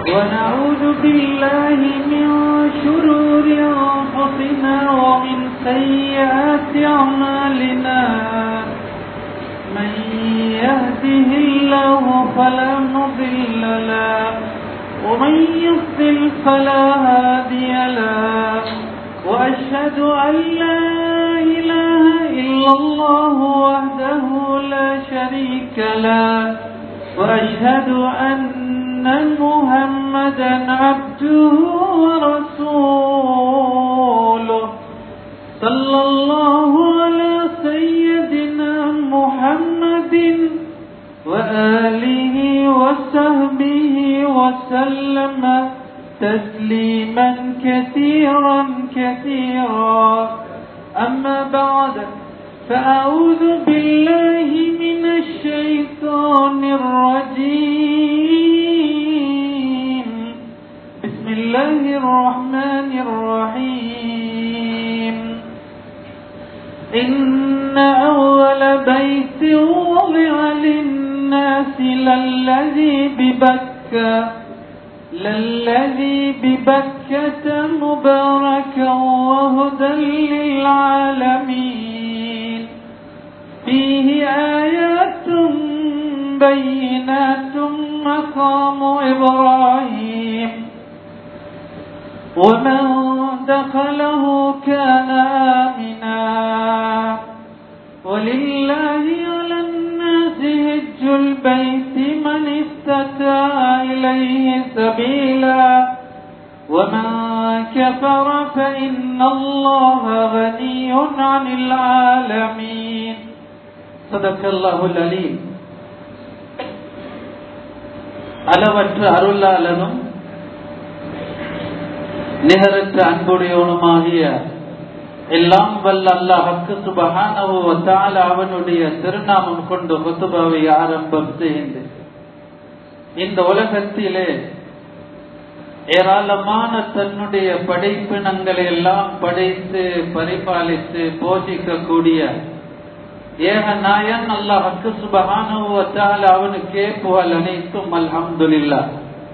ونعوذ بالله من شرور أنفسنا ومن سيئات أعمالنا من يهده الله فلا مضل له ومن يضلل فلا هادي له وأشهد أن لا إله إلا الله وحده لا شريك له وأشهد أن محمدا عبده ورسوله صلى الله على سيدنا محمد وآله وصحبه وسلم تسليما كثيرا كثيرا أما بعد فأعوذ بالله من الشيطان الرجيم بسم الله الرحمن الرحيم إن أول بيت وضع للناس للذي ببكة للذي ببكة مباركا وهدى للعالمين فيه آيات بينات مقام إبراهيم ومن دخله كان آمنا ولله على الناس هج البيت من استطاع إليه سبيلا ومن كفر فإن الله غني عن العالمين صدق الله العليم அளவற்ற அருளாளனும் நிகரற்ற அன்புடையவனுமாகிய எல்லாம் வல்ல அல்லாஹுக்கு சுபஹானஹு வ தஆலா அவனுடைய திருநாமம் கொண்டு குத்துபாவை ஆரம்பம் செய்கின்றேன் இந்த உலகத்திலே ஏராளமான தன்னுடைய படைப்பினங்களை எல்லாம் படைத்து பரிபாலித்து போஷிக்கக்கூடிய ஏக நாயன் அல்லாஹுக்கு சுபஹானஹு வ தஆலா அவனுக்கே புகழ் அனைத்தும் அல்ஹம்துலில்லாஹ்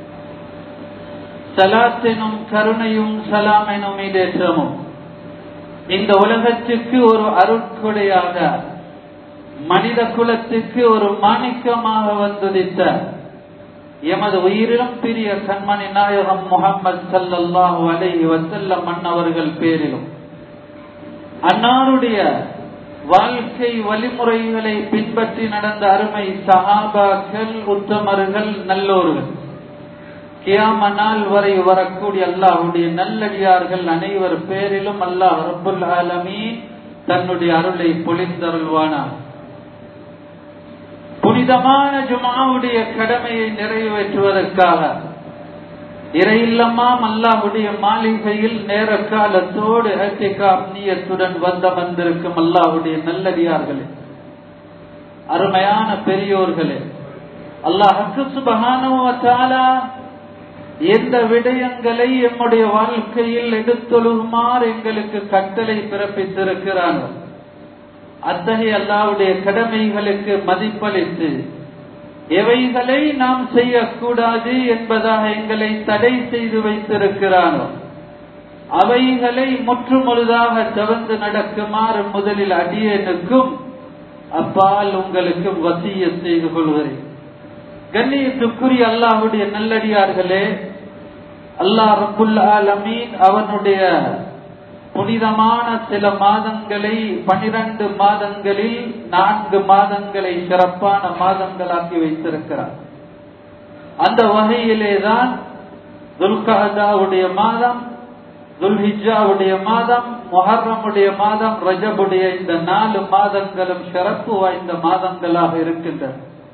சலாத்தினும் கருணையும் சலாம் எனும் இடேற்றமும் இந்த உலகத்துக்கு ஒரு அருட்கொடையாக மனித குலத்துக்கு ஒரு மாணிக்கமாக வந்துதித்த எமது உயிரிலும் பிரிய கண்மணி நாயகம் முகமது சல்லல்லாஹு அலைஹி வசல்லம் மன்னவர்கள் பேரிலும் அன்னாருடைய வாழ்க்கை வழிமுறைகளை பின்பற்றி நடந்த அருமை சஹாபாக்கள் உத்தமர்கள் நல்லோர்கள் கியாம நாள் வரை வரக்கூடிய அல்லாஹுடைய நல்லடியார்கள் அனைவர் பேரிலும் அல்லாஹ் ரபுல் ஆலமீன் தன்னுடைய அருளை பொழிந்தருள்வானார் புனிதமான ஜுமாவுடைய கடமையை நிறைவேற்றுவதற்காக இறையில்லமாம் அல்லாஹுடைய மாளிகையில் நேர காலத்தோடு நீயத்துடன் வந்த வந்திருக்கும் அல்லாஹுடைய நல்லடியார்களே அருமையான பெரியோர்களே அல்லாஹுக்கு சுபகானுவத்தாலா எந்த விடயங்களை எம்முடைய வாழ்க்கையில் எடுத்தொழுகுமாறு எங்களுக்கு கட்டளை பிறப்பித்திருக்கிறானோ அத்தகைய அல்லாவுடைய கடமைகளுக்கு மதிப்பளித்து எவைகளை நாம் செய்யக்கூடாது என்பதாக எங்களை தடை செய்து வைத்திருக்கிறானோ அவைகளை முற்றுமுழுதாக தவிர்த்து நடக்குமாறு முதலில் அடியனுக்கும் அப்பால் உங்களுக்கு வசிய செய்து கொள்கிறேன் கண்ணியத்துக்குரிய அல்லாஹுடைய நல்லடியார்களே அல்லாஹ் ரபுல் ஆலமீன் அவனுடைய புனிதமான சில மாதங்களை பனிரெண்டு மாதங்களில் நான்கு மாதங்களை சிறப்பான மாதங்களாக்கி வைத்திருக்கிறார் அந்த வகையிலேதான் துல்கஹதாவுடைய மாதம் துல்ஹிஜாவுடைய மாதம் மொஹர்ரமுடைய மாதம் ரஜபுடைய இந்த நாலு மாதங்களும் சிறப்பு வாய்ந்த மாதங்களாக இருக்கின்றன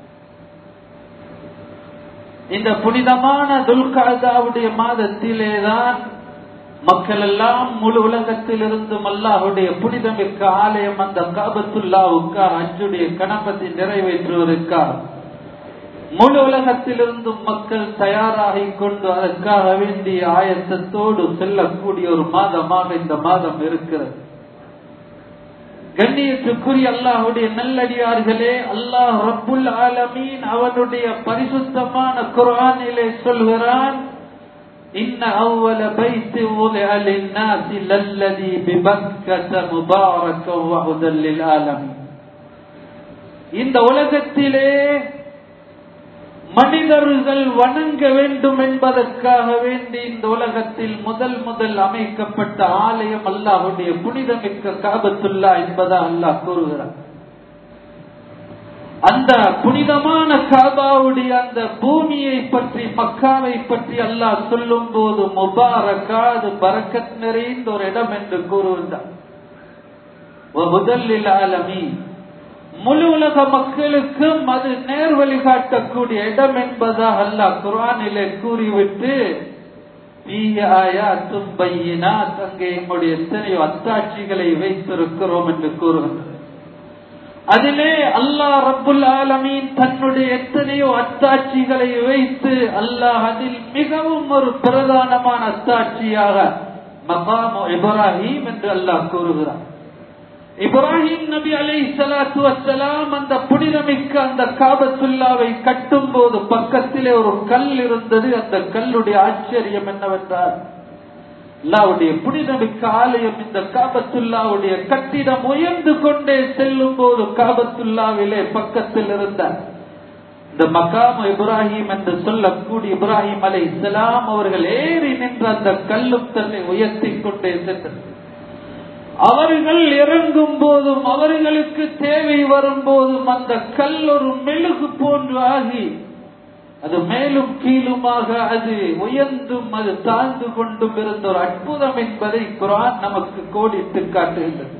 இந்த புனிதமான துல்காதாவுடைய மாதத்திலேதான் மக்கள் எல்லாம் முழு உலகத்தில் இருந்தும் அல்லாஹுடைய புனிதமிக்க ஆலயம் அந்த காபத்துல்லாவுக்கா அஞ்சுடைய கணபதி நிறைவேற்றுவதற்காக முழு உலகத்திலிருந்தும் மக்கள் தயாராகிக் கொண்டு அதற்காக வேண்டிய ஆயத்தத்தோடு செல்லக்கூடிய ஒரு மாதமாக இந்த மாதம் இருக்கிறது கண்ணியத்துக்குரிய அல்லாஹுடைய நல்லடியார்களே அல்லாஹ் ரப்புல் ஆலமீன் அவனுடைய பரிசுத்தமான குர்ஆனிலே சொல்கிறான் إن أول بيت وضع للناس للذي ببكة مباركا وهدى للعالمين இந்த உலகத்திலே மனிதர்கள் வணங்க வேண்டும் என்பதற்காக வேண்டி இந்த உலகத்தில் முதல் முதல் அமைக்கப்பட்ட ஆலயம் அல்லாஹுடைய புனிதமிக்க காபத்துல்லா என்பதா அல்லாஹ் கூறுகிறார் அந்த புனிதமான காபாவுடைய அந்த பூமியை பற்றி மக்காவை பற்றி அல்லாஹ் சொல்லும் போது முபாரக்கா அது பரக்கத் நிறைந்த ஒரு இடம் என்று கூறுகின்றார் முதலில் ஆலமி முழு உலக மக்களுக்கும் அது நேர் வழிகாட்டக்கூடிய இடம் என்பதாக அல்லாஹ் குரானிலே கூறிவிட்டு அங்கே எம்முடைய எத்தனையோ அத்தாட்சிகளை வைத்திருக்கிறோம் என்று கூறுகின்றார் அதிலே அல்லாஹ் ரப்புல் ஆலமீன் தன்னுடைய எத்தனையோ அத்தாட்சிகளை வைத்து அல்லாஹ் அதில் மிகவும் ஒரு பிரதானமான அத்தாட்சியாக மகாமு இப்ராஹிம் என்று அல்லாஹ் கூறுகிறார் இப்ராஹிம் நபி அலை சலாத்து வசலாம் அந்த புனிதமிக்க அந்த காபத்துல்லாவை கட்டும் போது பக்கத்திலே ஒரு கல் இருந்தது அந்த கல்லுடைய ஆச்சரியம் என்னவென்றால் அல்லாவுடைய புனிதமிக்க ஆலயம் இந்த காபத்துல்லாவுடைய கட்டிடம் உயர்ந்து கொண்டே செல்லும் போது காபத்துல்லாவிலே பக்கத்தில் இருந்த இந்த மகாம் இப்ராஹிம் என்று சொல்லக்கூடிய இப்ராஹிம் அலை இஸ்லாம் அவர்கள் ஏறி நின்ற அந்த கல்லும் தன்னை உயர்த்தி கொண்டே சென்றது அவர்கள் இறங்கும் போதும் அவர்களுக்கு தேவை வரும் போதும் அந்த கல் ஒரு மெழுகு போன்று ஆகி அது மேலும் கீழுமாக அது உயர்ந்தும் அது தாழ்ந்து கொண்டும் இருந்த ஒரு அற்புதம் என்பதை குரான் நமக்கு கோடிட்டு காட்டுகின்றது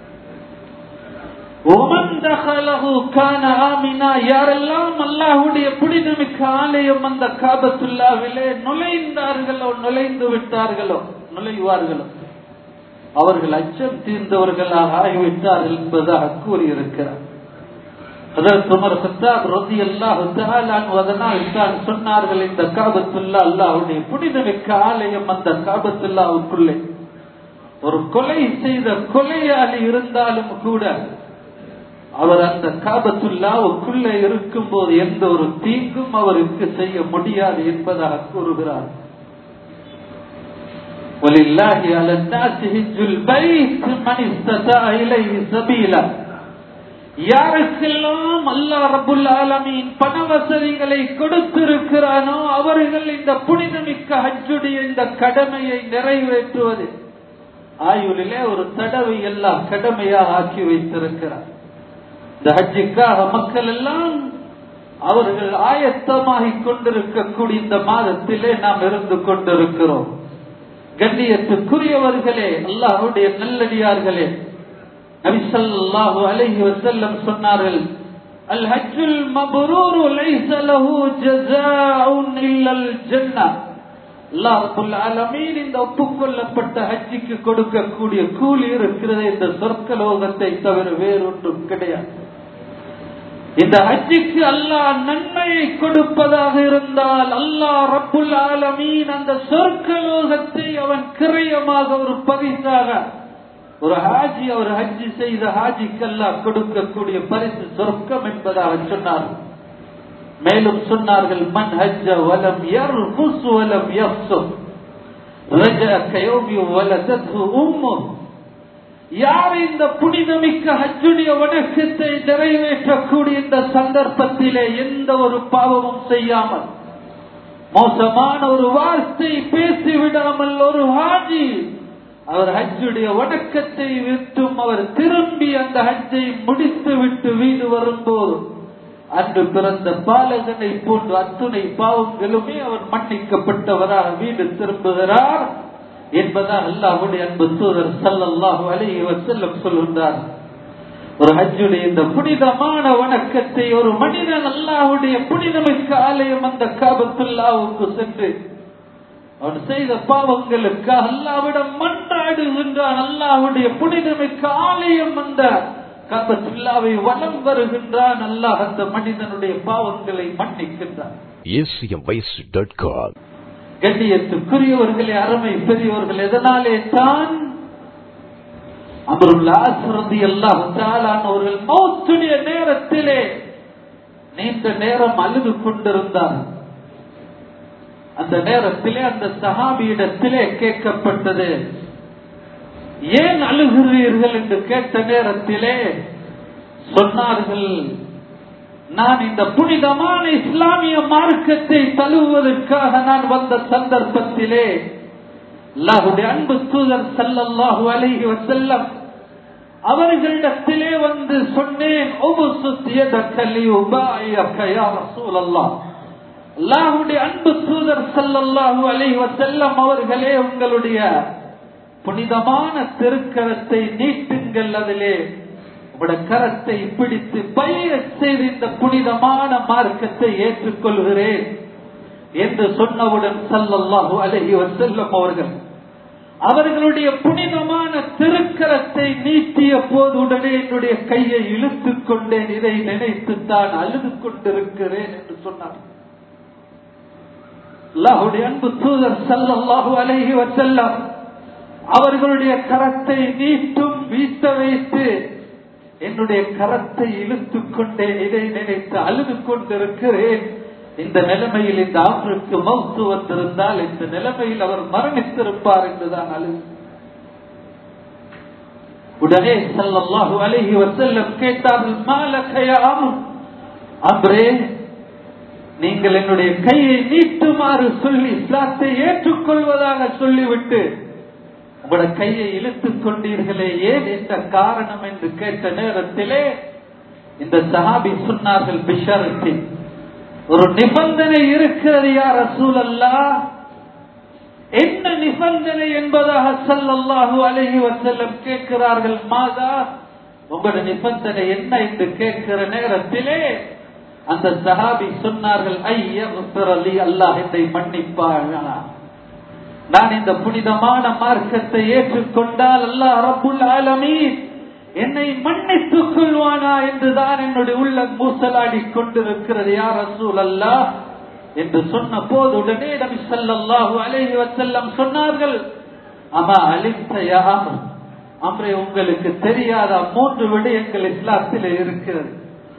யாரெல்லாம் அல்லாஹுடைய புனிதமிக்க ஆலயம் அந்த காபத்துல்லாவிலே நுழைந்தார்களோ நுழைந்து விட்டார்களோ நுழைவார்களோ அவர்கள் அச்சம் தீர்ந்தவர்களாக ஆகிவிட்டார்கள் என்பதாக கூறியிருக்கிறார் அதற்கு உமர் சத்தாப் ரதி அல்லாஹு அதனால் தான் சொன்னார்கள் இந்த காபத்துல்லா அல்லாஹுடைய புனிதமிக்க ஆலயம் அந்த காபத்துல்லாவுக்குள்ளே ஒரு கொலை செய்த கொலையாளி இருந்தாலும் கூட அவர் அந்த காபத்துல்லாவுக்குள்ளே இருக்கும் போது எந்த ஒரு தீங்கும் அவருக்கு செய்ய முடியாது என்பதாக கூறுகிறார் ولله على الناس حج البيت من استطاع اليه سبيلا யாருக்கெல்லாம் அல்லா ரபுல் ஆலமீன் பண வசதிகளை கொடுத்திருக்கிறானோ அவர்கள் இந்த புனிதமிக்க ஹஜ்ஜுடைய இந்த கடமையை நிறைவேற்றுவது ஆயுளிலே ஒரு தடவை எல்லாம் கடமையாக ஆக்கி வைத்திருக்கிறார் இந்த ஹஜ்ஜுக்காக மக்கள் எல்லாம் அவர்கள் ஆயத்தமாகிக் கொண்டிருக்கக்கூடிய இந்த மாதத்திலே நாம் இருந்து கொண்டிருக்கிறோம் கண்ணியத்துக்குரியவர்களே அல்லாஹுடைய நல்லடியார்களே நபிசல்லாஹு அலைஹி வஸல்லம் சொன்னார்கள் அல் ஹஜ்ஜுல் மப்ரூர் லைஸ லஹு ஜஸாஉன் இல்லல் ஜன்னah அல்லாஹ் ரப்பல் ஆலமீன் இந்த ஒப்புக்கொள்ளப்பட்ட ஹஜ்ஜுக்கு கொடுக்கக்கூடிய கூலி இருக்கிறது இந்த சொர்க்கலோகத்தை தவிர வேறொன்றும் கிடையாது இந்த ஹஜ்ஜுக்கு அல்லாஹ் நன்மையை கொடுப்பதாக இருந்தால் அல்லாஹ் ரப்புல் ஆலமீன் அந்த சொர்க்கலோகத்தை அவன் கிரயமாக ஒரு பரிசாக ஒரு ஹாஜி அவர் ஹஜ்ஜி செய்த ஹாஜிக்கு அல்லாஹ் கொடுக்கக்கூடிய பரிசு சொர்க்கம் என்பதாக சொன்னார் மேலும் சொன்னார்கள் மன் ஹஜ்ஜ வலம் யர்ஃபுஸ் வலம் யஃப்சுக் ரஜா கயோமி வலதத்ஹு உம்மு யார் இந்த புனிதமிக்க ஹஜ்ஜுடைய வணக்கத்தை நிறைவேற்றக்கூடிய இந்த சந்தர்ப்பத்திலே எந்த ஒரு பாவமும் செய்யாமல் மோசமான ஒரு வார்த்தை பேசிவிடாமல் ஒரு ஹாஜி அவர் ஹஜ்ஜுடைய வணக்கத்தை விட்டும் அவர் திரும்பி அந்த ஹஜ்ஜை முடித்து விட்டு வீடு வரும்போது அன்று பிறந்த பாலகனை போன்று அத்துணை பாவங்களுமே அவர் மன்னிக்கப்பட்டவராக வீடு திரும்புகிறார் என்பதாக அல்லாஹுடைய அன்பு தூதர் சல்லல்லாஹு அலைஹி வஸல்லம் சொல்கின்றார் ஒரு ஹஜ்ஜுடைய இந்த புனிதமான வணக்கத்தை ஒரு மனிதன் அல்லாஹுடைய புனிதமிக்க ஆலயம் அந்த காபத்துல்லாவுக்கு சென்று அவன் செய்த பாவங்களுக்கு அல்லாவிடம் மன்றாடுகின்றான் அல்லாஹுடைய புனிதமிக்க ஆலயம் அந்த காபத்துல்லாவை வலம் வருகின்றான் அல்லாஹ் அந்த மனிதனுடைய பாவங்களை மன்னிக்கின்றான் acmvoice.com கண்ணியத்துக்குரியவர்களே அருமை பெரியவர்கள் எதனாலே தான் அபருல்லாசிரதி எல்லாம் அவர்கள் மௌத்துடைய நேரத்திலே நீண்ட நேரம் அழுது கொண்டிருந்தார் அந்த நேரத்திலே அந்த சஹாபியிடத்திலே கேட்கப்பட்டது ஏன் அழுகிறீர்கள் என்று கேட்ட நேரத்திலே சொன்னார்கள் நான் இந்த புனிதமான இஸ்லாமிய மார்க்கத்தை தழுவுவதற்காக நான் வந்த சந்தர்ப்பத்திலே அல்லாஹுடைய அன்பு தூதர் சல்லல்லாஹு அலைஹி வஸல்லம் அவர்களிடத்திலே வந்து சொன்னேன் அல்லாஹுடைய அன்பு தூதர் சல்லல்லாஹு அலைஹி வஸல்லம் அவர்களே உங்களுடைய புனிதமான திருக்கரத்தை நீட்டுங்கள் அதிலே உங்களுடைய கரத்தை பிடித்து பயிர செய்து இந்த புனிதமான மார்க்கத்தை ஏற்றுக்கொள்கிறேன் என்று சொன்னவுடன் சல்லல்லாஹு அலைஹி வஸல்லம் அவர்கள் அவர்களுடைய புனிதமான திருக்கரத்தை நீட்டிய போது உடனே என்னுடைய கையை இழுத்துக் கொண்டேன் இதை நினைத்து தான் அழுது கொண்டிருக்கிறேன் என்று சொன்னார் அல்லாஹுடைய அன்பு தூதர் சல்லல்லாஹு அலைஹி வஸல்லம் அவர்களுடைய கரத்தை நீட்டும் வீட்ட வைத்து என்னுடைய கரத்தை இழுத்துக் கொண்டேன் இதை நினைத்து அழுது கொண்டிருக்கிறேன் இந்த நிலைமையில் இந்த ஆற்றுக்கு மௌத்து வந்திருந்தால் இந்த நிலைமையில் அவர் மரணித்திருப்பார் என்றுதான் அழுது உடனே சல்லல்லாஹு அலைஹி வஸல்லம் கேட்டார்கள் மாலகையாம் அன்றே நீங்கள் என்னுடைய கையை நீட்டுமாறு சொல்லி இஸ்லாத்தை ஏற்றுக்கொள்வதாக சொல்லிவிட்டு உங்களோட கையை இழுத்துக் கொண்டீர்களே ஏன் என்ற காரணம் என்று கேட்ட நேரத்திலே இந்த சஹாபி சொன்னார்கள் பிஷரத்தின் ஒரு நிபந்தனை இருக்கிறது யார் ரசூலல்லா என்ன நிபந்தனை என்பதாக சல்லல்லாஹு அலைஹி வஸல்லம் கேட்கிறார்கள் மாதா உங்களோட நிபந்தனை என்ன என்று கேட்கிற நேரத்திலே அந்த சஹாபி சொன்னார்கள் ஐயலி அல்லாஹ் என்னை மன்னிப்பார்களா நான் இந்த புனிதமான மார்க்கத்தை ஏற்றுக்கொண்டால் அல்லாஹ் ரப்புல் ஆலமீன் என்னை மன்னித்துக் கொள்வானா என்றுதான் என்னுடைய உள்ள மூசலாடி கொண்டிருக்கிறது யார் ரசூல் அல்லா என்று சொன்ன போது உடனே நபி ஸல்லல்லாஹு அலைஹி வஸல்லம் சொன்னார்கள் அமா அலிப்தயா அம்ரே உங்களுக்கு தெரியாத மூன்று விடயங்கள் இஸ்லாத்தில் இருக்கிறது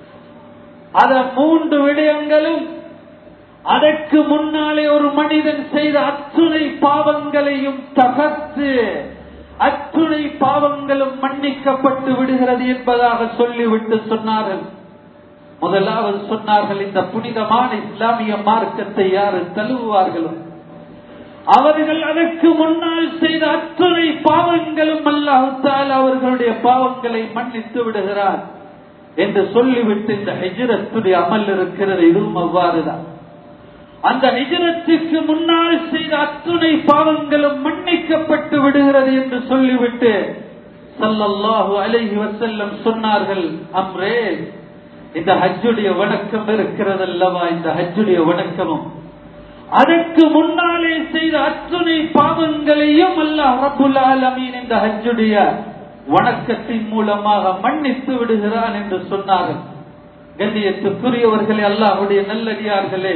அத மூன்று விடயங்களும் அதற்கு முன்னாலே ஒரு மனிதன் செய்த அத்துணை பாவங்களையும் தகர்த்து அத்துணை பாவங்களும் மன்னிக்கப்பட்டு விடுகிறது என்பதாக சொல்லிவிட்டு சொன்னார்கள் முதலாவது சொன்னார்கள் இந்த புனிதமான இஸ்லாமிய மார்க்கத்தை யாரு தழுவுவார்களோ அவர்கள் அதற்கு முன்னால் செய்த அத்துணை பாவங்களும் அல்லாஹால் அவர்களுடைய பாவங்களை மன்னித்து விடுகிறார் என்று சொல்லிவிட்டு இந்த ஹெஜரத்துடைய அமல் இருக்கிறது இதுவும் அவ்வாறுதான் அந்த ஹிஜரத்துக்கு முன்னால் செய்த அத்துணை பாவங்களும் மன்னிக்கப்பட்டு விடுகிறது என்று சொல்லிவிட்டு சல்லல்லாஹு அலைஹி வசல்லம் சொன்னார்கள் அம்ரே இந்த ஹஜ்ஜுடைய வணக்கம் இருக்கிறது அல்லவா இந்த ஹஜ்ஜுடைய வணக்கமும் அதற்கு முன்னாலே செய்த அத்துணை பாவங்களையும் அல்லாஹ் ரபுல் ஆலமீன் இந்த ஹஜ்ஜுடைய வணக்கத்தின் மூலமாக மன்னித்து விடுகிறான் என்று சொன்னார்கள் கண்ணியத்துக்குரியவர்களே அல்லாஹுடைய நல்லடியார்களே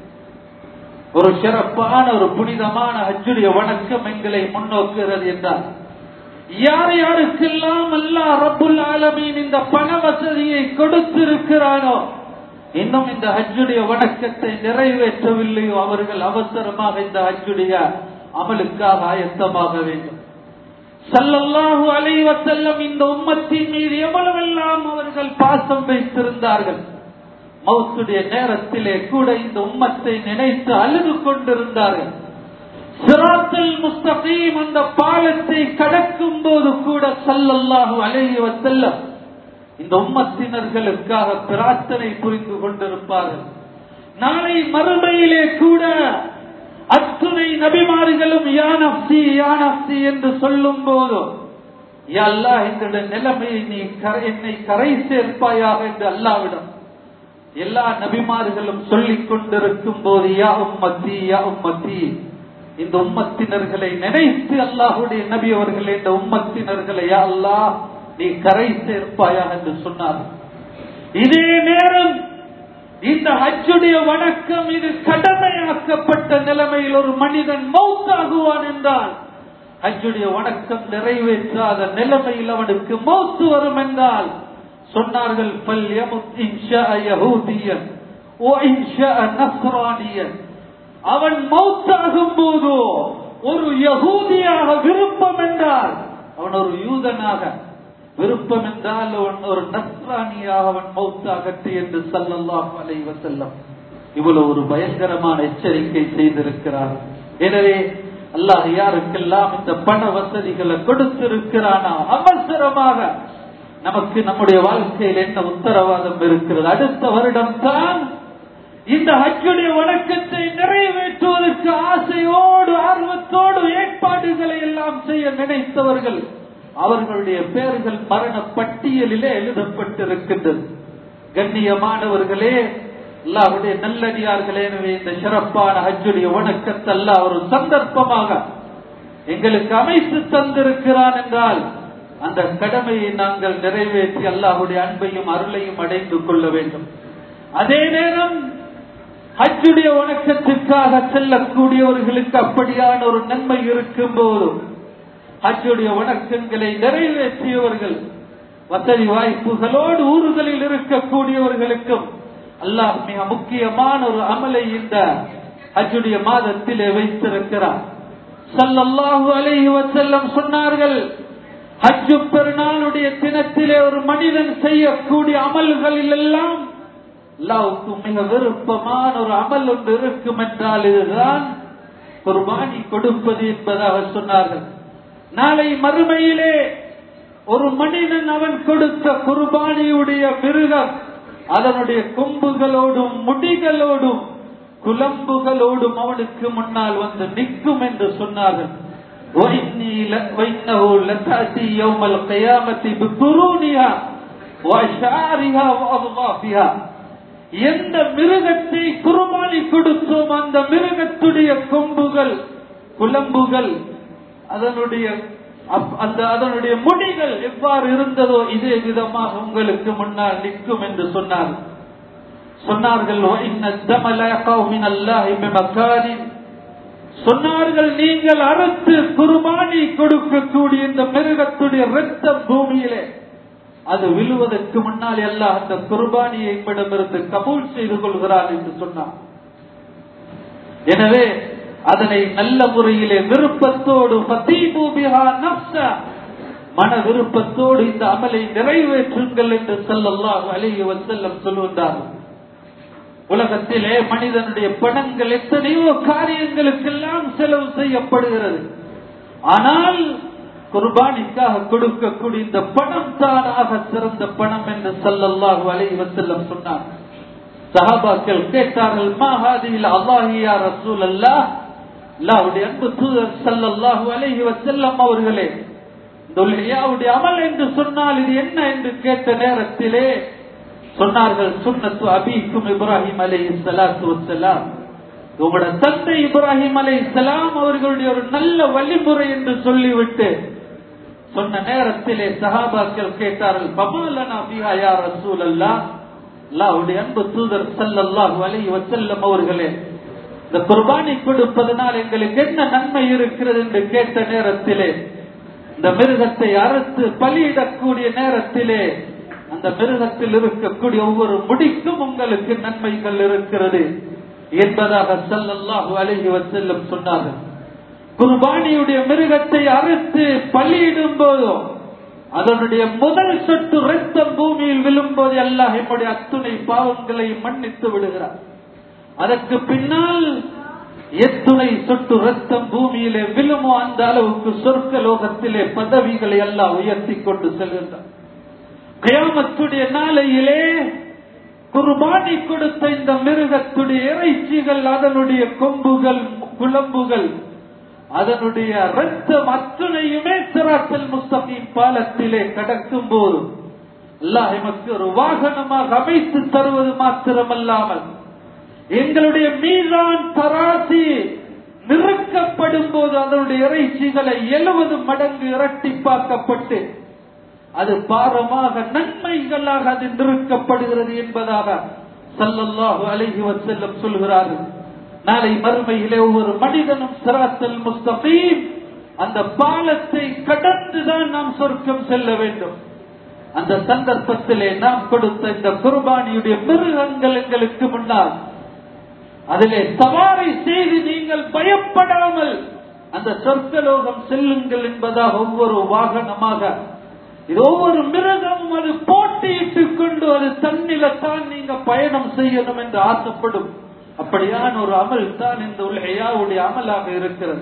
ஒரு சிறப்பான ஒரு புனிதமான ஹஜ்ஜுடைய வணக்கம் எங்களை முன்னோக்குகிறது என்றார் யார் யாருக்கெல்லாம் அல்லா ரப்புல் ஆலமீன் இந்த பண வசதியை கொடுத்திருக்கிறானோ இன்னும் இந்த ஹஜ்ஜுடைய வணக்கத்தை நிறைவேற்றவில்லையோ அவர்கள் அவசரமாக இந்த ஹஜ்ஜுடைய அமலுக்காக ஆயத்தமாக வேண்டும் சல்லல்லாஹு அலைவசல்லம் இந்த உம்மத்தின் மீது எவ்வளவெல்லாம் அவர்கள் பாசம் வைத்திருந்தார்கள் மௌத்துடைய நேரத்திலே கூட இந்த உம்மத்தை நினைத்து அழுது கொண்டிருந்தார்கள் சிராத்தல் முஸ்தகீம் அந்த பாலத்தை கடக்கும் போது கூட சல்லல்லாஹு அலைஹி வசல்லம் இந்த உம்மத்தினர்களுக்காக பிரார்த்தனை புரிந்து கொண்டிருப்பார்கள் நாளை மறுமையிலே கூட அத்துணை நபிமார்களும் யானப்சி யானப்சி என்று சொல்லும் போது அல்லா எங்களுடைய நிலைமையை நீ என்னை கரை சேர்ப்பாயாக என்று அல்லாவிடம் எல்லா நபிமார்களும் சொல்லிக் கொண்டிருக்கும் போது யா உம்மத்தி யா உம்மத்தி இந்த உம்மத்தினர்களை நினைத்து அல்லாஹுடைய நபி அவர்கள் இந்த உம்மத்தினர்களை யா அல்லாஹ் நீ கரை சேர்ப்பாயா என்று சொன்னார் இதே நேரம் இந்த ஹஜ்ஜுடைய வணக்கம் இது கடமையாக்கப்பட்ட நிலைமையில் ஒரு மனிதன் மௌத்தாகுவான் என்றால் ஹஜ்ஜுடைய வணக்கம் நிறைவேற்றாத நிலைமையில் அவனுக்கு மௌத்து வரும் என்றால் சொன்னார்கள் பல் யமுத் இன்ஷா யஹூதியன் ஓ இன்ஷா நஸ்ரானியன் அவன் மௌத்தாகும் போதோ ஒரு யகூதியாக விருப்பம் என்றால் அவன் ஒரு யூதனாக விருப்பம் என்றால் அவன் ஒரு நஸ்ரானியாக அவன் மௌத்தாகட்டு என்று சல்லல்லாஹு அலைஹி வஸல்லம் இவ்வளவு ஒரு பயங்கரமான எச்சரிக்கை செய்திருக்கிறார் எனவே அல்லாஹ் யாருக்கெல்லாம் இந்த பண வசதிகளை கொடுத்திருக்கிறானா அவசரமாக நமக்கு நம்முடைய வாழ்க்கையில் என்ன உத்தரவாதம் இருக்கிறது அடுத்த வருடம் தான் இந்த ஹஜ்ஜுடைய வணக்கத்தை நிறைவேற்றுவதற்கு ஆசையோடு ஆர்வத்தோடு ஏற்பாடுகளை எல்லாம் செய்ய நினைத்தவர்கள் அவர்களுடைய பெயர்கள் மரண பட்டியலிலே எழுதப்பட்டிருக்கின்றது கண்ணியமானவர்களே அல்லாஹுடைய நல்லடியார்களே எனவே இந்த சிறப்பான ஹஜ்ஜுடைய வணக்கத்தை அல்லாஹ் ஒரு சந்தர்ப்பமாக எங்களுக்கு அமைத்து தந்திருக்கிறான் என்றால் அந்த கடமையை நாங்கள் நிறைவேற்றி அல்லாஹுடைய அன்பையும் அருளையும் அடைந்து கொள்ள வேண்டும் அதே நேரம் ஹஜ்ஜுடைய வணக்கத்திற்காக செல்லக்கூடியவர்களுக்கு அப்படியான ஒரு நன்மை இருக்கும் போதும் ஹஜ்ஜுடைய வணக்கங்களை நிறைவேற்றியவர்கள் வசதி வாய்ப்புகளோடு ஊர்களில் இருக்கக்கூடியவர்களுக்கும் அல்லாஹ் மிக முக்கியமான ஒரு அமலை இந்த ஹஜ்ஜுடைய மாதத்திலே வைத்திருக்கிறார் சல்லல்லாஹு அலைஹி வஸல்லம் சொன்னார்கள் ஹஜ்ஜு பெருநாளுடைய தினத்திலே ஒரு மனிதன் செய்யக்கூடிய அமல்களில் எல்லாம் அல்லாவுக்கு மிக விருப்பமான ஒரு அமல் ஒன்று இருக்கும் என்றால் இதுதான் குர்பானி கொடுப்பது என்பதாக சொன்னார்கள் நாளை மறுமையிலே ஒரு மனிதன் அவன் கொடுத்த குர்பானியுடைய மிருகம் அதனுடைய கொம்புகளோடும் முடிகளோடும் குலம்புகளோடும் அவனுக்கு முன்னால் வந்து நிற்கும் என்று சொன்னார்கள் وإني ل- وإنه لتأتي يوم القيامة بقرونها وأشعارها وأضغافها எந்த மிருகத்தை குர்பானி கொடுத்தோம் அந்த மிருகத்துடைய கொம்புகள் குலம்புகள் அதனுடைய அப்- அந்த அதனுடைய முடிகள் எவ்வாறு இருந்ததோ இதே விதமாக உங்களுக்கு முன்னால் நிற்கும் என்று சொன்னார் சொன்னார்கள் "وَإِنَّ الدَّمَ لَا يَقَعُ مِنَ اللَّهِ بِمَكَانٍ" சொன்னார்கள் நீங்கள் அறுத்து குர்பானி கொடுக்கக்கூடிய இந்த மிருகத்துடைய இரத்தம் பூமியிலே அது விழுவதற்கு முன்னால் எல்லாம் அந்த குர்பானியை இடமிருந்து கபூல் செய்து கொள்கிறார் என்று சொன்னார் எனவே அதனை நல்ல முறையிலே விருப்பத்தோடு ஃபதீபு பிஹா நஃப்ஸ, மன விருப்பத்தோடு இந்த அமலை நிறைவேற்றுங்கள் என்று ஸல்லல்லாஹு அலைஹி வஸல்லம் சொல்லுகின்றார்கள் உலகத்திலே மனிதனுடைய பணங்கள் எத்தனையோ காரியங்களுக்கெல்லாம் செலவு செய்யப்படுகிறது ஆனால் குர்பானிக்காக கொடுக்கக்கூடிய இந்த பணம் தானாக சிறந்த பணம் என்று ஸல்லல்லாஹு அலைஹி வஸல்லம் சொன்னார் சஹாபாக்கள் கேட்டார்கள் மா ஹாதிஹில் அல்லாஹியா ரசூல் அல்லாஹ் அல்லாஹ்வுடைய அன்பு தூதர் ஸல்லல்லாஹு அலைஹி வஸல்லம் அவர்களே துல்ஹியாவுடைய அமல் என்று சொன்னால் இது என்ன என்று கேட்ட நேரத்திலே சொன்னார்கள் சுன்னத்து அபீக்கும் இப்ராஹிம் அலைஹி ஸலாத்து வஸ்ஸலாம் உங்களோட தந்தை இப்ராஹிம் அலை அவர்களுடைய ஒரு நல்ல வழிமுறை என்று சொல்லிவிட்டு சொன்ன நேரத்திலே சஹாபாக்கள் கேட்டார்கள் பமாலனா பிஹா யா ரசூல் அல்லாஹ் அல்லாஹ்வுடைய அன்பு தூதர் ஸல்லல்லாஹு அலைஹி வஸல்லம் அவர்களே இந்த குர்பானி கொடுப்பதனால் எங்களுக்கு என்ன நன்மை இருக்கிறது என்று கேட்ட நேரத்திலே இந்த மிருகத்தை அறுத்து பலியிடக்கூடிய நேரத்திலே அந்த மிருகத்தில் இருக்கக்கூடிய ஒவ்வொரு முடிக்கும் உங்களுக்கு நன்மைகள் இருக்கிறது என்பதாக ஸல்லல்லாஹு அலைஹி வஸல்லம் சொன்னார்கள் குர்பானியுடைய மிருகத்தை அறுத்து பலியிடும் போதோ அதனுடைய முதல் சொட்டு ரத்தம் பூமியில் விழும்போது அல்லாஹ் என்னுடைய அத்துணை பாவங்களை மன்னித்து விடுகிறார் அதற்கு பின்னால் எத்துணை சொட்டு ரத்தம் பூமியிலே விழுமோ அந்த அளவுக்கு சொர்க்க லோகத்திலே பதவிகளை எல்லாம் உயர்த்தி கொண்டு செல்கின்றார் கயாமத்துடைய நாளையிலே குர்பானி கொடுத்த இந்த மிருகத்துடைய இறைச்சிகள் அதனுடைய கொம்புகள் குழம்புகள் அதனுடைய ரத்தம் அத்துணையுமே சிராத்தல் முஸ்தகின் பாலத்திலே கடக்கும் போது அல்லாஹ் எமக்கு ஒரு வாகனமாக அமைத்து தருவது மாத்திரமல்லாமல் எங்களுடைய மீதான் தராசி நிறுக்கப்படும் போது அதனுடைய இறைச்சிகளை எழுபது மடங்கு இரட்டிப்பாக்கப்பட்டு அது பாரமாக நன்மைகளாக அது நிறுக்கப்படுகிறது என்பதாக சல்லல்லாஹு அலைஹி வஸல்லம் சொல்கிறார்கள் நாளை மறுமையிலே ஒவ்வொரு மனிதனும் சிராத்தல் முஸ்தகீம் அந்த பாலத்தை கடந்துதான் நாம் சொர்க்கம் செல்ல வேண்டும் அந்த சந்தர்ப்பத்திலே நாம் கொடுத்த இந்த குர்பானியுடைய மிருகங்கள் எங்களுக்கு முன்னால் அதிலே சவாரி செய்து நீங்கள் பயப்படாமல் அந்த சொர்க்கலோகம் செல்லுங்கள் என்பதாக ஒவ்வொரு வாகனமாக இது ஒவ்வொரு மிருகமும் அது போட்டியிட்டுக் கொண்டு அது தன்னிலத்தான் நீங்க பயணம் செய்யணும் என்று ஆசைப்படும் அப்படியான ஒரு அமல் தான் இந்த உலகையாவுடைய அமலாக இருக்கிறது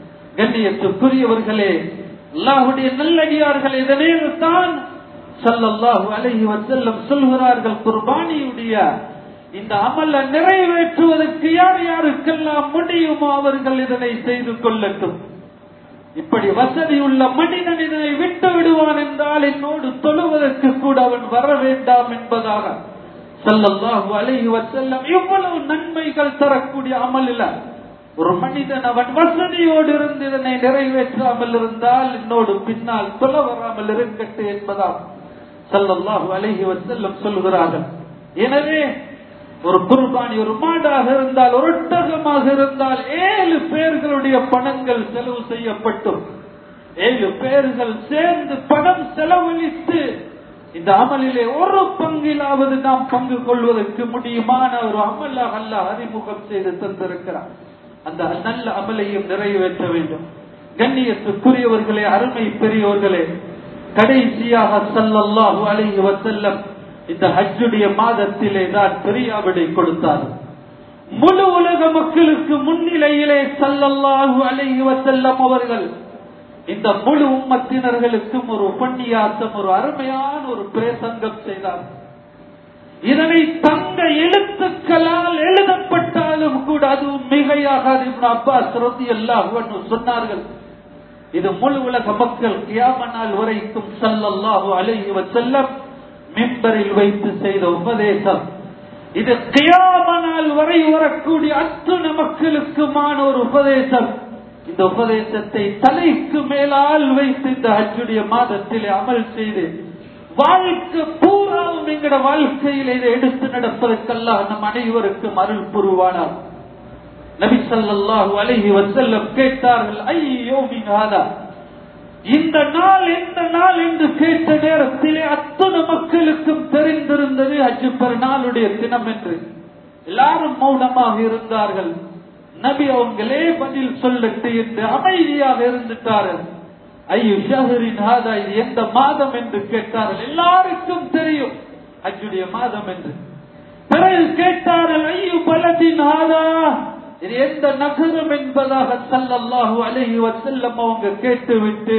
கண்ணியத்துக்குரியவர்களே அல்லாஹுடைய நல்லடியார்கள் இதனே தான் சல்லல்லாஹு அலைஹி வஸல்லம் சொல்கிறார்கள் குர்பானியுடைய இந்த அமலை நிறைவேற்றுவதற்கு யார் யாருக்கெல்லாம் முடியுமோ அவர்கள் இதனை செய்து கொள்ளட்டும் இப்படி வசதி உள்ள மனிதன் இதனை விட்டு விடுவான் என்றால் என்னோடு தொழுவதற்கு கூட அவன் வர வேண்டாம் என்பதாக சல்லல்லாஹு அலைஹி வஸல்லம் இவ்வளவு நன்மைகள் தரக்கூடிய அமல் இல்ல ஒரு மனிதன் அவன் வசதியோடு இருந்து இதனை நிறைவேற்றாமல் இருந்தால் என்னோடு பின்னால் தொல வராமல் இருக்கட்டு என்பதால் சல்லல்லாஹு அலைஹி வஸல்லம் சொல்கிறார்கள் எனவே ஒரு குர்பானி ஒரு மாடாக இருந்தால் ஒரு ஒட்டகமாக இருந்தால் ஏழு பேர்களுடைய பணங்கள் செலவு செய்யப்பட்டும் ஏழு பேர்கள் சேர்ந்து பணம் செலவழித்து இந்த அமலிலே ஒரு பங்கிலாவது நாம் பங்கு கொள்வதற்கு முடியுமான ஒரு அமலாக அல்ல அறிமுகம் செய்து தந்திருக்கிறார் அந்த நல்ல அமலையும் நிறைவேற்ற வேண்டும் கண்ணியத்துக்குரியவர்களே அருமை பெரியவர்களே கடைசியாக சல்லல்லாஹு அலைஹி வஸல்லம் இந்த ஹஜ்ஜுடைய மாதத்திலே தான் பெரியாவிடை கொடுத்தார் முழு உலக மக்களுக்கு முன்னிலையிலே சல்லல்லாஹு அலைஹி வஸல்லம் அவர்கள் இந்த முழு உம்மத்தினர்களுக்கும் ஒரு உபன்னியாசம் ஒரு அருமையான ஒரு பிரசங்கம் செய்தார் இதனை தங்க எழுத்துக்களால் எழுதப்பட்டாலும் கூட அதுவும் மிகையாகாது இப்னு அப்பாஸ் ரலியல்லாஹு அன்ஹு சொன்னார்கள் இது முழு உலக மக்கள் கியாம நாள் வரைக்கும் சல்லல்லாஹு அலைஹி வஸல்லம் மிம்பரில் வைத்து செய்த உபதேசம் இது கியாம நாள் வரை வரக்கூடிய அத்துண மக்களுக்குமான ஒரு உபதேசம் இந்த உபதேசத்தை தலைக்கு மேலால் வைத்து இந்த ஹஜ்ஜுடைய மாதத்திலே அமல் செய்து வாழ்க்கை பூராவும் எங்கட வாழ்க்கையில் இதை எடுத்து நடப்பதற்கெல்லாம் நம் அனைவருக்கும் அருள் புரிவானார் நபி ஸல்லல்லாஹு அலைஹி வஸல்லம் கேட்டார்கள் ஐயோ மிகாதா இந்த நாள் எந்த நாள் என்று கேட்ட நேரத்திலே அத்தனை மக்களுக்கும் தெரிந்திருந்தது அஜு பெருநாளுடைய தினம் என்று எல்லாரும் மௌனமாக இருந்தார்கள் நபி அவங்களே பதில் சொல்லட்டு என்று அமைதியாக இருந்துட்டார்கள் ஐயோ ஷஹரின் ஹாதா இது எந்த மாதம் என்று கேட்டார்கள் எல்லாருக்கும் தெரியும் அஜுடைய மாதம் என்று பிறகு கேட்டார்கள் ஐயோ பலத்தின் ஹாதா இது எந்த நகரம் என்பதாக சல்லல்லாஹு அலைஹி வஸல்லம் அவங்க கேட்டுவிட்டு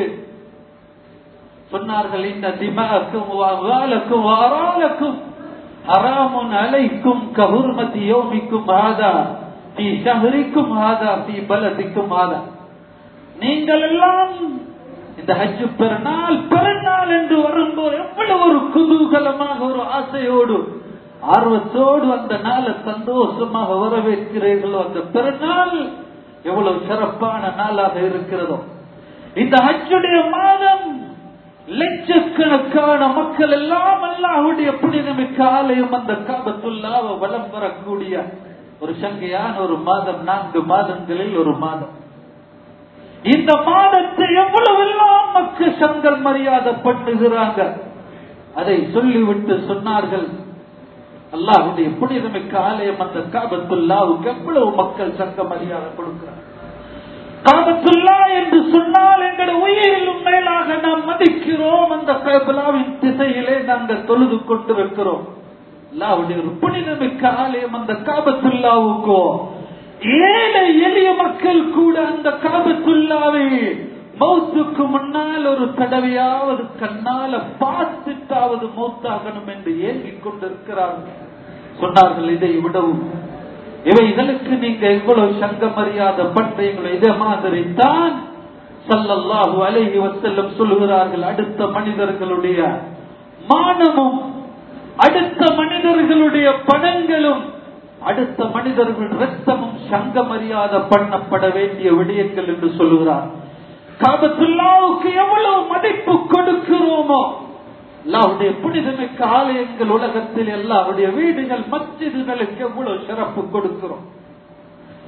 சொன்னார்கள் இந்த திமாக்கும் வாலக்கும் வாராலக்கும் ஹராமுன் அலைக்கும் கஹுர்மதி யோமிக்கும் ஆதா பி ஷஹரிக்கும் ஆதா பி பலதிக்கும் ஆதா நீங்கள் எல்லாம் இந்த ஹஜ்ஜு பெருநாள் பெருநாள் என்று வரும்போது எவ்வளவு ஒரு குதூகலமாக ஒரு ஆசையோடு ஆர்வத்தோடு அந்த நாளை சந்தோஷமாக வரவேற்கிறீர்களோ அந்த பெருநாள் எவ்வளவு சிறப்பான நாளாக இருக்கிறதோ இந்த ஹஜ்ஜுடைய மாதம் லட்சக்கணக்கான மக்கள் எல்லாம் அல்லாஹுடைய புனிதமிக்க ஆலயம் அந்த காபத்துள்ளாவ வலம் வரக்கூடிய ஒரு சங்கையான ஒரு மாதம் நான்கு மாதங்களில் ஒரு மாதம் இந்த மாதத்தை எவ்வளவு எல்லாம் மக்கள் சங்கல் மரியாதை பண்ணுகிறாங்க அதை சொல்லிவிட்டு சொன்னார்கள் அல்லாஹுடைய புனிதமிக்க ஆலயம் அந்த காபத்துல்லாவுக்கு எவ்வளவு மக்கள் சங்க மரியாதை கொடுக்கிறார் காபத்துல்லா என்று சொன்னால் எங்கள் உயிரிலும் மேலாக நாம் மதிக்கிறோம் அந்த கபலாவின் திசையிலே நாங்கள் தொழுது கொண்டிருக்கிறோம் அல்லாவுடைய ஒரு புனிதமிக்க ஆலயம் அந்த காபத்துல்லாவுக்கோ ஏழை எளிய மக்கள் கூட அந்த காபத்துல்லாவை மௌத்துக்கு முன்னால் ஒரு தடவையாவது கண்ணால பார்த்துட்டாவது மௌத்தாகணும் என்று ஏங்கிக் கொண்டிருக்கிறார்கள் சொன்னார்கள் இதை விடவும் இவைகளுக்கு நீங்க இவ்வளவு சங்க மரியாதை பண்றீங்களோ இதே மாதிரி தான் சல்லல்லாஹு அலைஹி வசல்லம் சொல்லுகிறார்கள் அடுத்த மனிதர்களுடைய மானமும் அடுத்த மனிதர்களுடைய பணங்களும் அடுத்த மனிதர்கள் ரத்தமும் சங்க மரியாதை பண்ணப்பட வேண்டிய விடயங்கள் என்று சொல்லுகிறார் காபத்துல்லாவுக்கு எவ்வளவு மதிப்பு கொடுக்கிறோமோ அல்லாவுடைய புனிதமிக்க ஆலயங்கள் உலகத்தில் எல்லாருடைய வீடுகள் மஸ்ஜிதுகளுக்கு எவ்வளவு சிறப்பு கொடுக்கிறோம்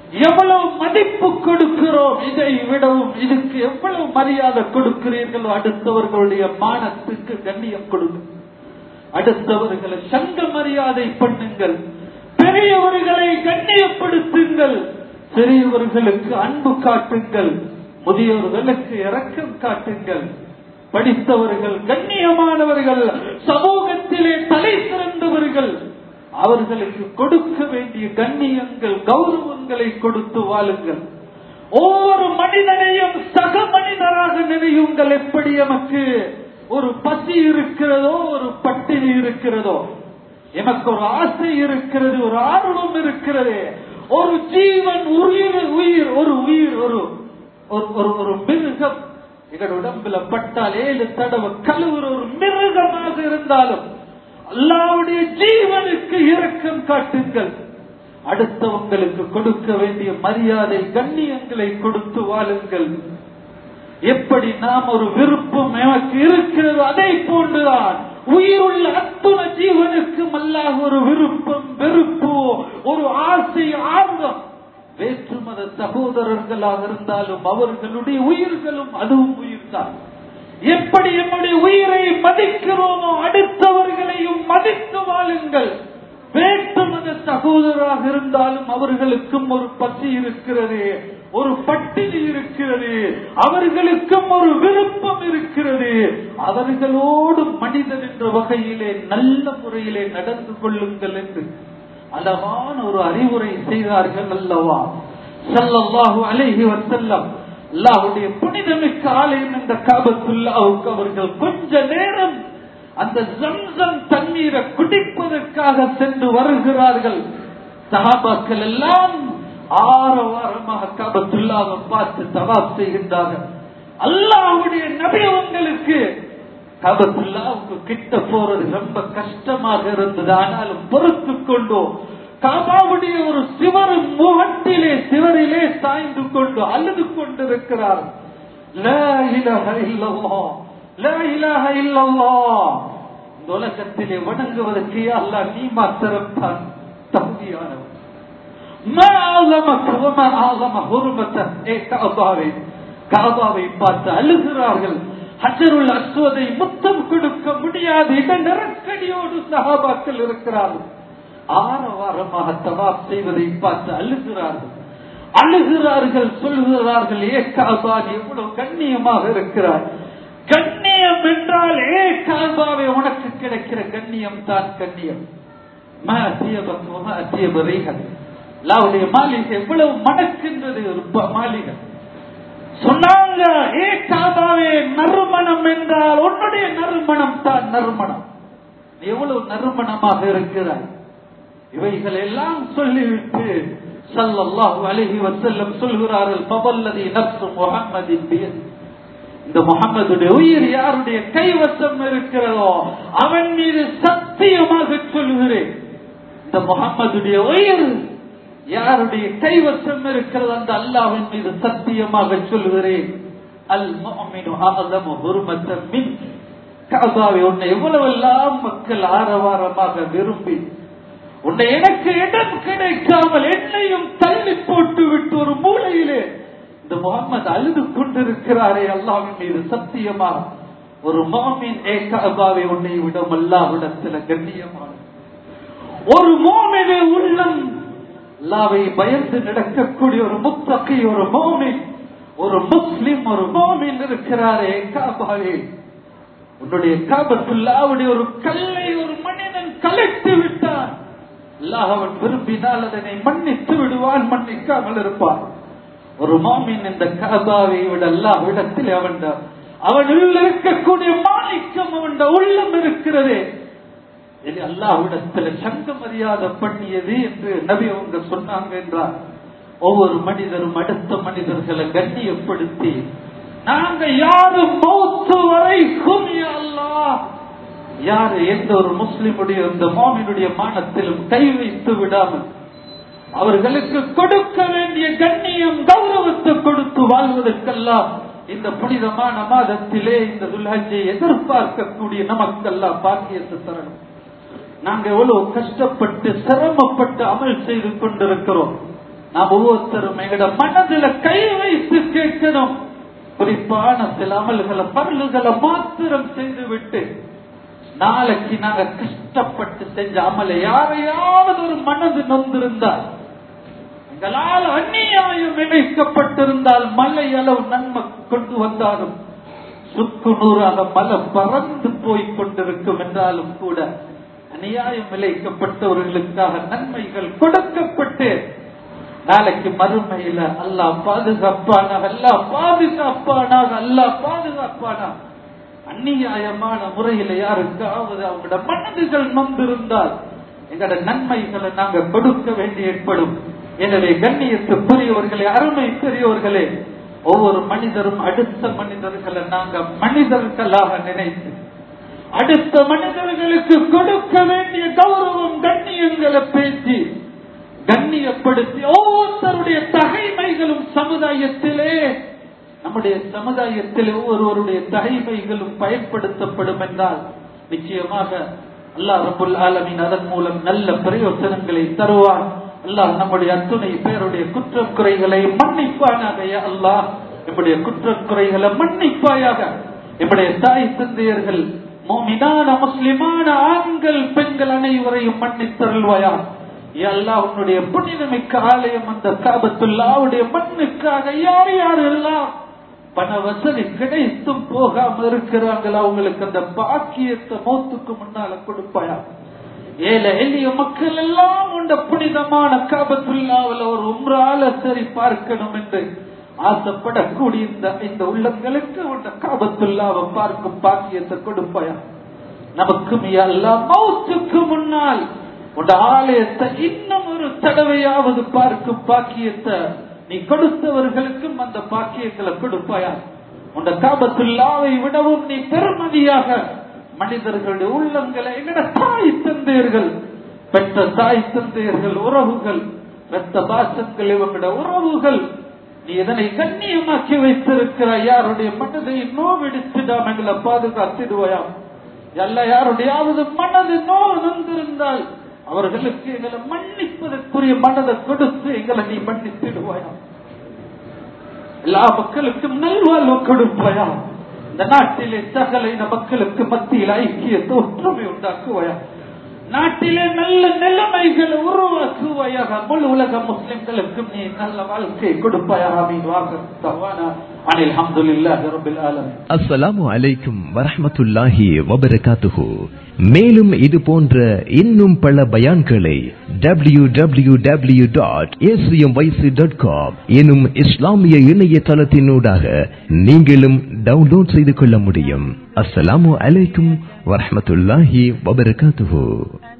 எவ்வளவு மதிப்பு கொடுக்கிறோம் இதை விடவும் இதுக்கு எவ்வளவு மரியாதை கொடுக்கிறீர்களோ அடுத்தவர்களுடைய மானத்துக்கு கண்ணியம் கொடுங்க அடுத்தவர்களை சங்க மரியாதை பண்ணுங்கள் பெரியவர்களை கண்ணியப்படுத்துங்கள் சிறியவர்களுக்கு அன்பு காட்டுங்கள் முதியோர்களுக்கு இரக்கம் காட்டுங்கள் படித்தவர்கள் கண்ணியமானவர்கள் சமூகத்திலே தலை சிறந்தவர்கள் அவர்களுக்கு கொடுக்க வேண்டிய கண்ணியங்கள் கௌரவங்களை கொடுத்து வாழுங்கள் ஒவ்வொரு மனிதனையும் சக மனிதராக நினையுங்கள் எப்படி நமக்கு ஒரு பசி இருக்கிறதோ ஒரு பட்டினி இருக்கிறதோ எனக்கு ஒரு ஆசை இருக்கிறது ஒரு ஆர்வம் இருக்கிறது ஒரு ஜீவன் உயிர் உயிர் ஒரு உயிர் ஒரு ஒரு- ஒரு ஒரு மிருகம் எங்கள் உடம்புல பட்டால் ஏழு தடவை கழுவுற ஒரு மிருகமாக இருந்தாலும் அல்லாவுடைய ஜீவனுக்கு இரக்கம் காட்டுங்கள் அடுத்தவங்களுக்கு கொடுக்க வேண்டிய மரியாதை கண்ணியங்களை கொடுத்து வாழுங்கள் எப்படி நாம் ஒரு விருப்பம் நமக்கு இருக்கிறதோ அதை போன்றுதான் உயிருள்ள அத்துண ஜீவனுக்கும் அல்லாஹ் ஒரு விருப்பம் வெறுப்பு ஒரு ஆசை ஆர்வம் வேற்று மத சகோதரர்களாக இருந்தாலும் அவர்களுடைய உயிர்களும் அதுவும் உயிர்தான் எப்படி நம்முடைய உயிரை மதிக்கிறோமோ அடுத்தவர்களையும் மதித்து வாழுங்கள் வேற்று மத சகோதரராக இருந்தாலும் அவர்களுக்கும் ஒரு பசி இருக்கிறது ஒரு பட்டினி இருக்கிறது அவர்களுக்கும் ஒரு விருப்பம் இருக்கிறது அவர்களோடு மனிதன் என்ற வகையிலே நல்ல முறையிலே நடந்து கொள்ளுங்கள் என்று அழகான ஒரு அறிவுரை செய்தார்கள் அல்லவா ஸல்லல்லாஹு அலைஹி வஸல்லம் அல்லாஹ்வுடைய புனிதமிக்க ஆலயம் என்ற காபத்துல்லாவுக்கு அவர்கள் கொஞ்ச நேரம் அந்த ஜம்சம் தண்ணீரை குடிப்பதற்காக சென்று வருகிறார்கள் சஹாபாக்கள் எல்லாம் ஆரவாரமாக காபத்துல்லாவை பார்த்து தவாப் செய்கின்றார்கள் அல்லாஹ்வுடைய நபி உங்களுக்கு காபத்துல்லாவுக்கு கிட்ட போறது ரொம்ப கஷ்டமாக இருந்தது ஆனாலும் பொறுத்து கொண்டோ காபாவுடைய ஒரு சிவர் முகட்டிலே சிவரிலே சாய்ந்து கொண்டு அழுது கொண்டிருக்கிறார் லா இலாஹ இல்லல்லாஹ், லா இலாஹ இல்லல்லாஹ். இந்த உலகத்திலே வணங்குவதற்கு யா அல்லாஹ் நீ மாத்திரம் தான் தகுதியானவன் ما أعظمك وما أعظم حرمته ஏ காபாவை காபாவை பார்த்து அழுகிறார்கள் ஹஜருல் அஸ்வதை முத்தம் கொடுக்க முடியாது இட நெருக்கடியோடு சஹாபாக்கள் இருக்கிறார்கள் ஆரவாரமாக தவாப் செய்வதை பார்த்து அழுகிறார்கள் அழுகிறார்கள் சொல்கிறார்கள் ஏ காபா நீ எவ்வளவு கண்ணியமாக இருக்கிறார் கண்ணியம் என்றால் ஏ காபாவை உனக்கு கிடைக்கிற கண்ணியம் தான் கண்ணியம் ما أطيبك وما أطيب ريحك அல்லாவுடைய மாளிகை எவ்வளவு மணக்கின்றது ஒரு ப- மாளிகை சொன்னாங்க ஏ காபாவே நறுமணம் என்றால் உன்னுடைய நறுமணம் தான் நறுமணம் நீ எவ்வளவு நறுமணமாக இருக்கிறாய் இவைகள் எல்லாம் சொல்லிவிட்டு ஸல்லல்லாஹு அலைஹி வஸல்லம் சொல்கிறார்கள் பவல்லதி நப்சு முஹம்மதின் பியத் இந்த முகம்மதுடைய உயிர் யாருடைய கைவசம் இருக்கிறதோ அவன் மீது சத்தியமாக சொல்கிறேன் இந்த முகம்மதுடைய உயிர் யாருடைய கைவசம் இருக்கிறது அந்த அல்லாவின் மீது சத்தியமாக சொல்கிறேன் அல் முஃமினு அஅலமு ஹுர்மத்தன் மின் கஅபாவை உன்னை எவ்வளவெல்லாம் மக்கள் ஆரவாரமாக விரும்பி உன்னை எனக்கு இடம் கிடைக்காமல் என்னையும் தள்ளி போட்டு விட்டு ஒரு மூலையிலே இந்த முகமது அழுது கொண்டிருக்கிறாரே அல்லாவின் மீது சத்தியமாக ஒரு மாமின் ஏ கஅபாவை உன்னை விடும் அல்லாவிடத்தில் கண்ணியமான ஒரு மோமினே உள்ளம் அல்லாவை பயந்து நடக்கக்கூடிய ஒரு முத்தகி ஒரு மோமின் ஒரு முஸ்லிம் ஒரு மோமின் இருக்கிறாரே காபாவே உன்னுடைய காபத்துல்லாவுடைய ஒரு கல்லை ஒரு மனிதன் கலைத்து விட்டான் அல்லாஹ் அவன் விரும்பினால் அதனை மன்னித்து விடுவான் மன்னிக்காமல் இருப்பான் ஒரு மாமின் இந்த காபாவை விட அல்லாஹ் இடத்தில் அவன் அவன் உள்ள இருக்கக்கூடிய மாணிக்கம் அவன் உள்ளம் இருக்கிறதே இது அல்லாஹ்விடத்துல சங்க மரியாதை பண்ணியது என்று நபி அவங்க சொன்னாங்க என்றார் ஒவ்வொரு மனிதரும் அடுத்த மனிதர்களை கண்ணியப்படுத்தி நாங்க யாரும் மௌத்து வரைக்கும் யா அல்லாஹ் யாரு எந்த ஒரு முஸ்லிமுடைய இந்த மாமினுடைய மானத்திலும் கை வைத்து விடாமல் அவர்களுக்கு கொடுக்க வேண்டிய கண்ணியம் கௌரவத்தை கொடுத்து வாழ்வதற்கெல்லாம் இந்த புனிதமான மாதத்திலே இந்த துல்ஹஜை எதிர்பார்க்கக்கூடிய நமக்கெல்லாம் பாக்கியத்தை தரணும் நாங்க எவ்வளவு கஷ்டப்பட்டு சிரமப்பட்டு அமல் செய்து கொண்டிருக்கிறோம் நாம் ஒவ்வொருத்தரும் எங்கட மனதுல கை வைத்து கேட்கணும் குறிப்பான சில அமல்களை பருளுகளை மாத்திரம் செய்து விட்டு நாளைக்கு நாங்க கஷ்டப்பட்டு செஞ்ச அமலை யாரையாவது ஒரு மனது நொந்திருந்தால் எங்களால் அந்நியாயம் இணைக்கப்பட்டிருந்தால் மலை அளவு நன்மை கொண்டு வந்தாலும் சுக்கு நூறாக மலை பறந்து போய் கொண்டிருக்கும் என்றாலும் கூட அநியாயம் விளைக்கப்பட்டவர்களுக்காக நன்மைகள் கொடுக்கப்பட்டு நாளைக்கு மறுமையில அல்லாஹ் பாதுகாப்பானாக அல்லாஹ் பாதுகாப்பானாக அல்லாஹ் பாதுகாப்பானாக அந்நியாயமான முறையில யாருக்காவது அவங்களோட மனதுகள் நொந்திருந்தால் எங்களோட நன்மைகளை நாங்க கொடுக்க வேண்டி ஏற்படும் எனவே கண்ணியத்துக்குரியவர்களே அருமை பெரியவர்களே ஒவ்வொரு மனிதரும் அடுத்த மனிதர்களை நாங்க மனிதர்களாக நினைத்து அடுத்த மனிதர்களுக்கு கொடுக்க வேண்டிய கௌரவம் கண்ணியங்களை பேசி கண்ணியப்படுத்தி ஒவ்வொருத்தருடைய தகைமைகளும் சமுதாயத்திலே நம்முடைய சமுதாயத்தில் ஒவ்வொருவருடைய தகைமைகளும் பயன்படுத்தப்படும் என்றால் நிச்சயமாக அல்லாஹ் ரபுல் ஆலமின் அதன் மூலம் நல்ல பிரயோசனங்களை தருவான் அல்லாஹ் நம்முடைய அத்துணை பேருடைய குற்றம் குறைகளை மன்னிப்பானாக யா அல்லாஹ் நம்முடைய குற்றம் குறைகளை மன்னிப்பாயாக நம்முடைய தாய் தந்தையர்கள் மோமினான முஸ்லிமான ஆண்கள் பெண்கள் அனைவரையும் மன்னித்தருள்வாயா அல்லாஹ் உன்னுடைய புனிதமிக்க ஆலயம் அந்த காபத்துல்லாவுடைய மண்ணுக்காக யார் யார் எல்லாம் பண வசதி கிடைத்தும் போகாம இருக்கிறாங்களா அவங்களுக்கு அந்த பாக்கியத்தை மௌத்துக்கு முன்னால கொடுப்பாயா ஏழை எளிய மக்கள் எல்லாம் உண்ட புனிதமான காபத்துல்லாவில் ஒரு உம்ரால சரி பார்க்கணும் என்று ஆசைப்படக்கூடிய இந்த இந்த உள்ளங்களுக்கு உண்ட காபத்துல்லாவை பார்க்கும் பாக்கியத்தை கொடுப்பாயா நமக்கு எல்லாம் மௌத்துக்கு முன்னால் உண்ட ஆலயத்தை இன்னும் ஒரு தடவையாவது பார்க்கும் பாக்கியத்தை நீ கொடுத்தவர்களுக்கும் அந்த பாக்கியங்களை கொடுப்பாயா உண்ட காபத்துல்லாவை விடவும் நீ பெருமதியாக மனிதர்களுடைய உள்ளங்களை எங்கட தாய் தந்தையர்கள் பெற்ற தாய் தந்தையர்கள் உறவுகள் பெற்ற பாசங்கள் இவங்களோட உறவுகள் நீ இதனை கண்ணியமாக்கி வைத்திருக்கிற யாருடைய மனதை நோவெடுத்துடாம எங்களை பாதுகாத்திடுவாயா அல்ல யாருடையாவது மனது நோவு நந்திருந்தால் அவர்களுக்கு எங்களை மன்னிப்பதற்குரிய மனதை கொடுத்து எங்களை நீ மன்னித்திடுவாயா எல்லா மக்களுக்கும் நல்வாழ்வு கொடுப்பாயா இந்த நாட்டிலே சகல இன மக்களுக்கு மத்தியில் ஐக்கியத்தை ஒற்றுமை உண்டாக்குவாயா நாட்டிலே நல்ல நிலைமைகளை உருவாக்குவாயாக முழு உலக முஸ்லிம்களுக்கும் நீ நல்ல வாழ்க்கை கொடுப்பாயா மீன் வாங்க தவானா அனில் அஹமதுல்லாஹி ரபில் ஆலமீன் அஸ்ஸலாமு அலைக்கும் வரஹ்மத்துல்லாஹி வபரகாத்துஹு மேலும் இது போன்ற இன்னும் பல பயான்களை W W W dot dot com எனும் இஸ்லாமிய இணையதளத்தினூடாக நீங்களும் டவுன்லோட் செய்து கொள்ள முடியும் அஸ்ஸலாமு அலைக்கும் வரஹ்மத்துல்லாஹி வபரகாத்துஹு